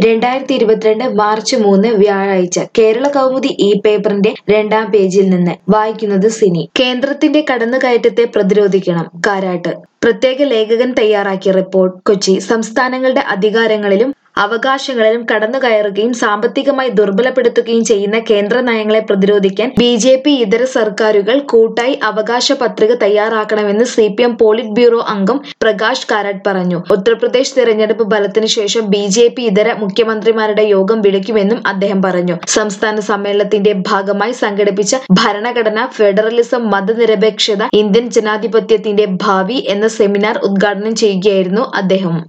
രണ്ടായിരത്തി ഇരുപത്തിരണ്ട് മാർച്ച് മൂന്ന് വ്യാഴാഴ്ച കേരള കൗമുദി ഈ പേപ്പറിന്റെ രണ്ടാം പേജിൽ നിന്ന് വായിക്കുന്നത് സിനി കേന്ദ്രത്തിന്റെ കടന്നുകയറ്റത്തെ പ്രതിരോധിക്കണം കാരാട്ട് പ്രത്യേക ലേഖകൻ തയ്യാറാക്കിയ റിപ്പോർട്ട് കൊച്ചി സംസ്ഥാനങ്ങളുടെ അധികാരങ്ങളിലും അവകാശങ്ങളിലും കടന്നുകയറുകയും സാമ്പത്തികമായി ദുർബലപ്പെടുത്തുകയും ചെയ്യുന്ന കേന്ദ്ര നയങ്ങളെ പ്രതിരോധിക്കാൻ ബി ജെ പി ഇതര സർക്കാരുകൾ കൂട്ടായി അവകാശ പത്രിക തയ്യാറാക്കണമെന്ന് C P M politburo അംഗം പ്രകാശ് കാരാട്ട് പറഞ്ഞു ഉത്തർപ്രദേശ് തെരഞ്ഞെടുപ്പ് ഫലത്തിന് ശേഷം ബി ജെ പി ഇതര മുഖ്യമന്ത്രിമാരുടെ യോഗം വിളിക്കുമെന്നും അദ്ദേഹം പറഞ്ഞു സംസ്ഥാന സമ്മേളനത്തിന്റെ ഭാഗമായി സംഘടിപ്പിച്ച ഭരണഘടന ഫെഡറലിസം മതനിരപേക്ഷത ഇന്ത്യൻ ജനാധിപത്യത്തിന്റെ ഭാവി എന്ന സെമിനാർ ഉദ്ഘാടനം ചെയ്യുകയായിരുന്നു അദ്ദേഹം